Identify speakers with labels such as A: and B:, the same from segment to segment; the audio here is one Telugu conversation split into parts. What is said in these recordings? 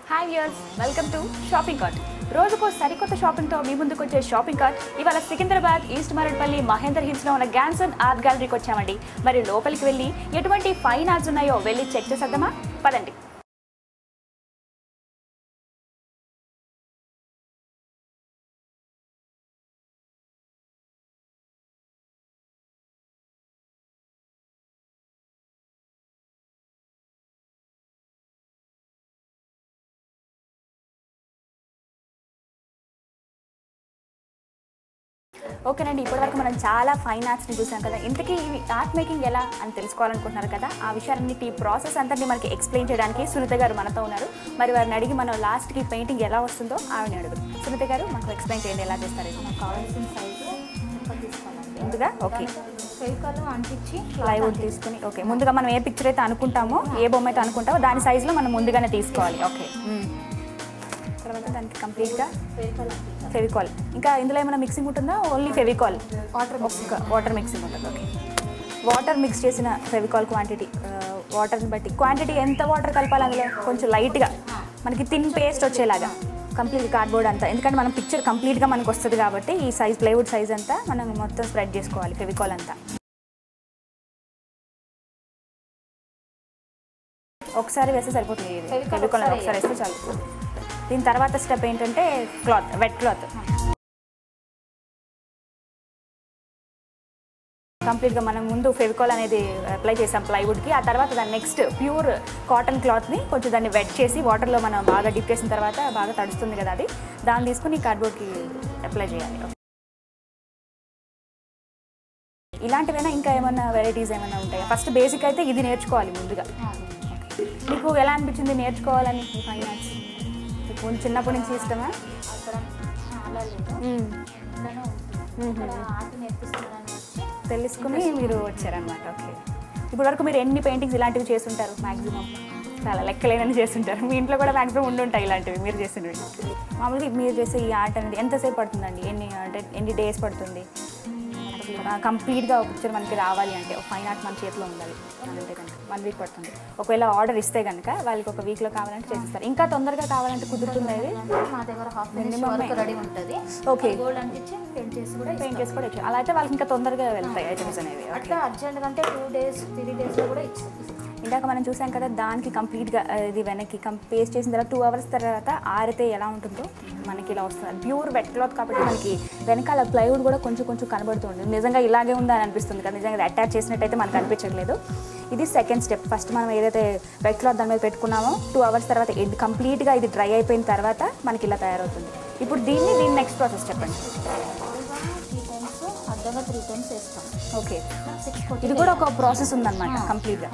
A: Hi viewers welcome to shopping cart రోజుకో సరికొత్త షాపింగ్తో మీ ముందుకు వచ్చే షాపింగ్ కార్ట్ ఇవాళ సికింద్రాబాద్ ఈస్ట్ మరడ్పల్లి మహేందర్ హిల్స్లో ఉన్న గ్యాన్సన్ ఆర్ట్ గ్యాలరీకి వచ్చామండి మరి లోపలికి వెళ్ళి ఎటువంటి ఫైన్ ఆర్ట్స్ ఉన్నాయో వెళ్ళి చెక్ చేసేద్దామా పదండి ఓకేనండి ఇప్పటివరకు మనం చాలా ఫైన్ ఆర్ట్స్ని చూసాం కదా ఇంతకీ ఇవి ఆర్ట్ మేకింగ్ ఎలా అని తెలుసుకోవాలనుకుంటున్నారు కదా ఆ విషయాలన్నిటి ఈ ప్రాసెస్ అంతా మనకి ఎక్స్ప్లెయిన్ చేయడానికి సునీత గారు మనతో ఉన్నారు మరి వారిని అడిగి మనం లాస్ట్కి పెయింటింగ్ ఎలా వస్తుందో ఆవిడని అడుగు సునీత గారు మనకు ఎక్స్ప్లెయిన్ చేయండి ఎలా చేస్తారు ఇది.
B: మనకు కావాల్సిన సైజు ముక్క తీసుకోవాలండి
A: ముందుగా ఓకే
B: ఫెవికాల్ అంటించి
A: ప్లైవుడ్ తీసుకుని ఓకే ముందుగా మనం ఏ పిక్చర్ అయితే అనుకుంటామో ఏ బొమ్మ అయితే అనుకుంటామో దాని సైజులో మనం ముందుగానే తీసుకోవాలి ఓకే మ్మ్. తర్వాత దానికి కంప్లీట్గా
B: ఫెవికాల్ అంటించాలి
A: ఫెవికాల్ ఇంకా ఇందులో ఏమైనా మిక్సింగ్ ఉంటుందా ఓన్లీ ఫెవికాల్
B: వాటర్
A: ఒక్క వాటర్ మిక్సింగ్ ఉంటుంది ఓకే వాటర్ మిక్స్ చేసిన ఫెవికాల్ క్వాంటిటీ వాటర్ని బట్టి క్వాంటిటీ ఎంత వాటర్ కలపాలి అందులో కొంచెం లైట్గా మనకి థిన్ పేస్ట్ వచ్చేలాగా కంప్లీట్ కార్డ్బోర్డ్ అంతా ఎందుకంటే మనం పిక్చర్ కంప్లీట్గా మనకు వస్తుంది కాబట్టి ఈ సైజ్ ప్లైవుడ్ సైజ్ అంతా మనం మొత్తం స్ప్రెడ్ చేసుకోవాలి ఫెవికాల్ అంతా ఒకసారి వేస్తే సరిపోతుంది ఇది
B: Fevicol
A: ఫెవికాల్
B: ఒకసారి
A: ఒకసారి వేస్తే చాలు దీని తర్వాత స్టెప్ ఏంటంటే క్లాత్ వెట్ క్లాత్ కంప్లీట్గా మనం ముందు ఫెవికాల్ అనేది అప్లై చేసాం ప్లైవుడ్కి ఆ తర్వాత దాన్ని నెక్స్ట్ ప్యూర్ కాటన్ క్లాత్ని కొంచెం దాన్ని వెట్ చేసి వాటర్లో మనం బాగా డిప్ చేసిన తర్వాత బాగా తడుస్తుంది కదా అది దాన్ని తీసుకుని కార్డ్బోర్డ్కి అప్లై చేయాలి ఇలాంటివైనా ఇంకా ఏమైనా వెరైటీస్ ఏమైనా ఉంటాయా ఫస్ట్ బేసిక్ అయితే ఇది నేర్చుకోవాలి ముందుగా మీకు ఎలా అనిపించింది నేర్చుకోవాలని ఈ ఫైన్ ఆర్ట్స్ మీకు ముందు చిన్నప్పటి నుంచి ఇష్టమా
B: అక్కడ అలా లేదు
A: మ్మ్.
B: ఇంట్లోనే ఉంటుంది ఇక్కడ ఆర్ట్ నేర్పిస్తున్నారని వచ్చి
A: తెలుసుకుని మీరు వచ్చారనమాట ఓకే ఇప్పుడు వరకు మీరు ఎన్ని పెయింటింగ్స్ ఇలాంటివి చేస్తుంటారు మ్యాక్సిమం చాలా లెక్కలేనని చేస్తుంటారు మీ ఇంట్లో కూడా మ్యాక్సిమం ఉండుంటాయి ఇలాంటివి మీరు చేసినవి మామూలుగా మీరు చేసే ఈ ఆర్ట్ అనేది ఎంతసేపు పడుతుందండి ఎన్ని అంటే ఎన్ని డేస్ పడుతుంది కంప్లీట్గా ఒక పిక్చర్ మనకి రావాలి అంటే ఒక ఫైన్ ఆర్ట్ మన చేతిలో ఉండాలి అని అంటే కనుక వన్ వీక్ పడుతుంది ఒకవేళ ఆర్డర్ ఇస్తే కనుక వాళ్ళకి ఒక వీక్లో కావాలంటే చేసిస్తారు ఇంకా తొందరగా కావాలంటే కుదురుతుంది అది
B: మా దగ్గర హాఫ్ మినిట్స్
A: Minimum
B: వరకు రెడీ ఉంటుంది
A: Okay.
B: గోల్డ్ అంటించి పెయింట్ చేసి కూడా
A: పెయింట్ చేసి కూడా ఇచ్చారు అలా అయితే వాళ్ళకి ఇంకా తొందరగా వెళ్తాయి ఐటమ్స్ అనేవి ఓకే
B: అట్లా అర్జెంట్ అంటే టూ డేస్ త్రీ డేస్లో కూడా ఇచ్చి
A: ఇందాక మనం చూసాం కదా దానికి కంప్లీట్గా ఇది వెనక్కి కం పేస్ట్ చేసిన తర్వాత టూ అవర్స్ తర్వాత ఆరితే ఎలా ఉంటుందో మనకి ఇలా వస్తుంది ప్యూర్ వెట్ క్లాత్ కాబట్టి మనకి వెనకాల ప్లైవుడ్ కూడా కొంచెం కొంచెం కనబడుతుంది నిజంగా ఇలాగే ఉందా అని అనిపిస్తుంది కదా నిజంగా అటాచ్ చేసినట్టయితే మనకు అనిపించట్లేదు ఇది సెకండ్ స్టెప్ ఫస్ట్ మనం ఏదైతే వెట్ క్లాత్ దాని మీద పెట్టుకున్నామో టూ అవర్స్ తర్వాత ఇది కంప్లీట్గా ఇది డ్రై అయిపోయిన తర్వాత మనకి ఇలా తయారవుతుంది ఇప్పుడు దీన్ని దీని నెక్స్ట్ ప్రాసెస్ చెప్పండి
B: త్రీ టైమ్స్ అడ్డగా త్రీ టైమ్స్ వేస్తాం
A: ఓకే
B: సిక్స్
A: ఇది కూడా ఒక ప్రాసెస్ ఉందన్నమాట కంప్లీట్గా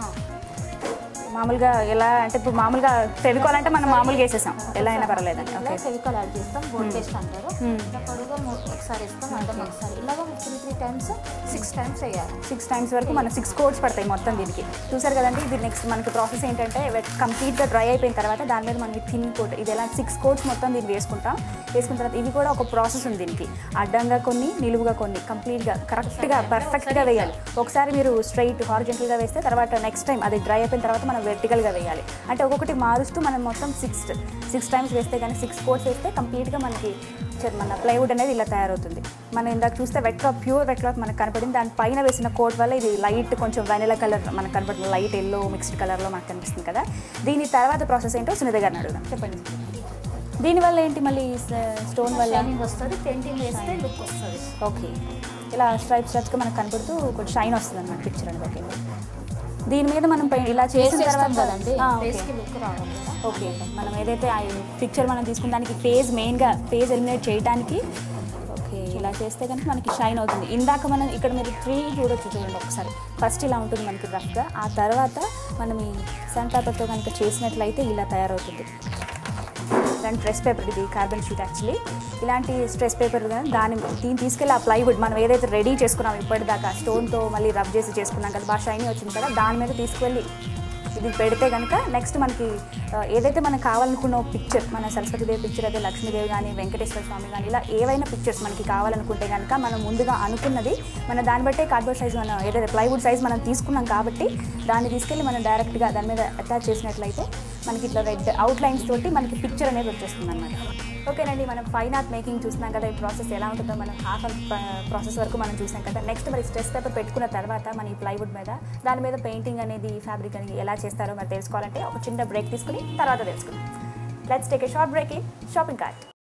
A: మామూలుగా ఎలా అంటే ఇప్పుడు మామూలుగా ఫెవికాల్ అంటే మనం మామూలుగా వేసేసాం ఎలా అయినా పర్లేదండి
B: ఇలా
A: ఓకే
B: ఫెవికాల్ యాడ్ చేస్తాం గోల్డ్ పేస్ట్ అంటారు
A: Hmm.
B: ఇలా పొడుగా మూ- ఒకసారి వేస్తాం అడ్డం ఒకసారి ఇలాగ three three times six times వేయాలి
A: సిక్స్ టైమ్స్ వరకు మన సిక్స్ కోడ్స్ పడతాయి మొత్తం దీనికి చూసారు కదండి ఇది నెక్స్ట్ మనకి ప్రాసెస్ ఏంటంటే కంప్లీట్గా డ్రై అయిపోయిన తర్వాత దాని మీద మనకి థిన్ కోట్ ఇది ఎలా సిక్స్ కోట్స్ మొత్తం దీన్ని వేసుకుంటాం వేసుకున్న తర్వాత ఇది కూడా ఒక ప్రాసెస్ ఉంది దీనికి అడ్డంగా కొన్ని నిలువుగా కొన్ని కంప్లీట్గా కరెక్ట్గా పర్ఫెక్ట్గా వేయాలి ఒకసారి మీరు స్ట్రైట్ హారిజెంటల్గా వేస్తే తర్వాత నెక్స్ట్ టైం అది డ్రై అయిపోయిన తర్వాత మనం వెర్టికల్గా వేయాలి అంటే ఒక్కొక్కటి మారుస్తూ మనం మొత్తం సిక్స్ సిక్స్ టైమ్స్ వేస్తే కానీ సిక్స్ కోట్స్ వేస్తే కంప్లీట్గా మనకి చ- మన ప్లైవుడ్ అనేది ఇలా తయారవుతుంది మనం ఇందాక చూస్తే wet cloth pure wet cloth మనకు కనపడింది దాని పైన వేసిన కోట్ వల్ల ఇది లైట్ కొంచెం వెనిలా కలర్ మనకు కనపడుతుంది లైట్ ఎల్లో మిక్స్డ్ కలర్లో మనకు కనిపిస్తుంది కదా దీని తర్వాత ప్రాసెస్ ఏంటో సునీత గారిని అడుగుదాం చెప్పండి దీనివల్ల ఏంటి మళ్ళీ స్టోన్ వల్ల
B: షైనింగ్ వస్తుంది పెయింటింగ్ వేస్తే లుక్ వస్తుంది
A: ఓకే ఇలా స్ట్రైప్ స్ట్రైప్స్గా మనకు కనపడుతూ కొంచెం షైన్ వస్తుంది అన్నమాట పిక్చర్ అనేది ఓకే దీని మీద మనం పై- ఇలా చేసిన
B: చేస్తాం
A: తర్వాత
B: కదండి
A: ఆ, ఓకే.
B: ఫేస్ కి లుక్ రావాలి కదా
A: ఓకే మనం ఏదైతే ఆ పిక్చర్ మనం తీసుకున్న దానికి ఫేజ్ మెయిన్గా ఫేజ్ ఎలిమినేట్ చేయడానికి ఓకే ఇలా చేస్తే కనుక మనకి షైన్ అవుతుంది ఇందాక మనం ఇక్కడ మీరు త్రీ చూడొచ్చు చూడండి ఒకసారి ఫస్ట్ ఇలా ఉంటుంది మనకి రఫ్గా ఆ తర్వాత మనం ఈ సన్ పేపర్తో కనుక చేసినట్లయితే ఇలా తయారవుతుంది దాని స్ట్రెస్ పేపర్ ఇది కార్బన్ షీట్ యాక్చువల్లీ ఇలాంటి స్ట్రెస్ పేపర్ కానీ దాని దీన్ని తీసుకెళ్ళి ఆ ప్లైవుడ్ మనం ఏదైతే రెడీ చేసుకున్నాం ఇప్పటిదాకా స్టోన్తో మళ్ళీ రబ్ చేసి చేసుకున్నాం కదా బాగా షైనీ వచ్చింది కదా దాని మీద తీసుకువెళ్ళి ఇది పెడితే కనుక నెక్స్ట్ మనకి ఆ, ఏదైతే మనకు కావాలనుకున్న పిక్చర్ మన సరస్వతిదేవి పిక్చర్ అయితే లక్ష్మీదేవి కానీ వెంకటేశ్వర స్వామి కానీ ఇలా ఏవైనా పిక్చర్స్ మనకి కావాలనుకుంటే కనుక మనం ముందుగా అనుకున్నది మన దాన్ని బట్టే కార్డ్బోర్డ్ సైజ్ మనం ఏదైతే ప్లైవుడ్ సైజ్ మనం తీసుకున్నాం కాబట్టి దాన్ని తీసుకెళ్ళి మనం డైరెక్ట్గా దాని మీద అటాచ్ చేసినట్లయితే మనకి ఇట్లా రెడ్ అవుట్ లైన్స్ తోటి మనకి పిక్చర్ అనేది వచ్చేస్తుంది అనమాట ఓకేనండి మనం ఫైన్ ఆర్ట్ మేకింగ్ చూసినాం కదా ఈ ప్రాసెస్ ఎలా ఉంటుందో మనం హాఫ్ ప్రాసెస్ వరకు మనం చూసాం కదా నెక్స్ట్ మరి స్ట్రెస్ పేపర్ పెట్టుకున్న తర్వాత మన ఈ ప్లైవుడ్ మీద దాని మీద పెయింటింగ్ అనేది ఫ్యాబ్రిక్ అనేది ఎలా చేస్తారో మరి తెలుసుకోవాలంటే ఒక చిన్న బ్రేక్ తీసుకుని తర్వాత తెలుసుకుందాం let's take a short break in shopping cart